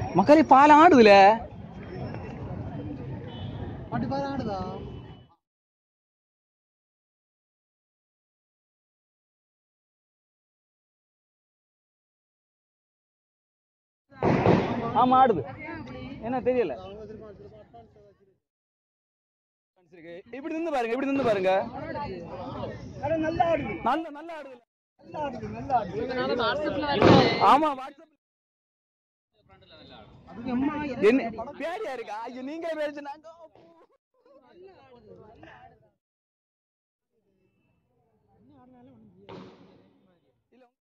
மக்களே பால் ஆடுதுல ஆமா ஆடுது என்ன தெரியல இப்படி நின்று பாருங்க இப்படி நின்று பாருங்க நல்ல நல்ல ஆடுது ஆமா வாட்ஸ்அப் என்ன பேடியா இருக்கா ஐயோ நீங்களே பேசுனாங்க